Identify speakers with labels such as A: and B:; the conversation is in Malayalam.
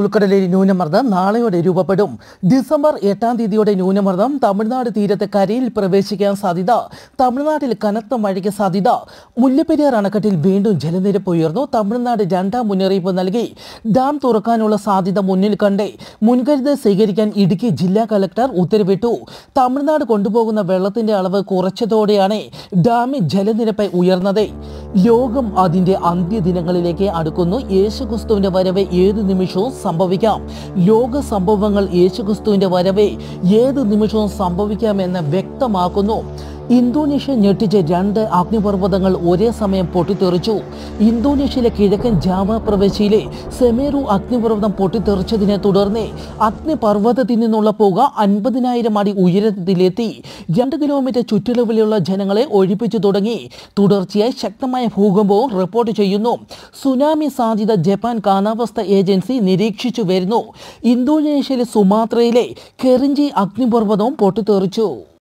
A: ഉൾക്കടലിൽ ന്യൂനമർദ്ദം നാളെയോടെ രൂപപ്പെടും ഡിസംബർ എട്ടാം തീയതിയോടെ ന്യൂനമർദ്ദം തമിഴ്നാട് തീരത്തെ കരയിൽ പ്രവേശിക്കാൻ സാധ്യത തമിഴ്നാട്ടിൽ കനത്ത മഴയ്ക്ക് സാധ്യത മുല്ലപ്പെരിയാർ അണക്കെട്ടിൽ വീണ്ടും ജലനിരപ്പ് ഉയർന്നു തമിഴ്നാട് രണ്ടാം മുന്നറിയിപ്പ് നൽകി ഡാം തുറക്കാനുള്ള സാധ്യത മുന്നിൽ കണ്ടേ മുൻകരുതൽ സ്വീകരിക്കാൻ ഇടുക്കി ജില്ലാ കലക്ടർ ഉത്തരവിട്ടു തമിഴ്നാട് കൊണ്ടുപോകുന്ന വെള്ളത്തിന്റെ അളവ് കുറച്ചതോടെയാണ് ഡാമിൽ ജലനിരപ്പ് ഉയർന്നത് ലോകം അതിന്റെ അന്ത്യദിനങ്ങളിലേക്ക് അടുക്കുന്നു യേശുക്രിസ്തുവിന്റെ വരവ് ഏത് നിമിഷവും സംഭവിക്കാം ലോക സംഭവങ്ങൾ യേശുക്രിസ്തുവിന്റെ വരവ് ഏത് നിമിഷവും സംഭവിക്കാമെന്ന് വ്യക്തമാക്കുന്നു ഇന്തോനേഷ്യ ഞെട്ടിച്ച രണ്ട് അഗ്നിപർവ്വതങ്ങൾ ഒരേ സമയം പൊട്ടിത്തെറിച്ചു ഇന്തോനേഷ്യയിലെ കിഴക്കൻ ജാവ പ്രവിശ്യയിലെ സെമേറു അഗ്നിപർവ്വതം പൊട്ടിത്തെറിച്ചതിനെ തുടർന്ന് അഗ്നിപർവ്വതത്തിൽ നിന്നുള്ള പുക അൻപതിനായിരം അടി ഉയരത്തിലെത്തി രണ്ട് കിലോമീറ്റർ ചുറ്റളവിലുള്ള ജനങ്ങളെ ഒഴിപ്പിച്ചു തുടങ്ങി തുടർച്ചയായി ശക്തമായ ഭൂകമ്പവും റിപ്പോർട്ട് ചെയ്യുന്നു സുനാമി സാധ്യത ജപ്പാൻ കാലാവസ്ഥ ഏജൻസി നിരീക്ഷിച്ചു വരുന്നു ഇന്തോനേഷ്യയിലെ സുമാത്രയിലെ കെറിഞ്ചി അഗ്നിപർവ്വതവും പൊട്ടിത്തെറിച്ചു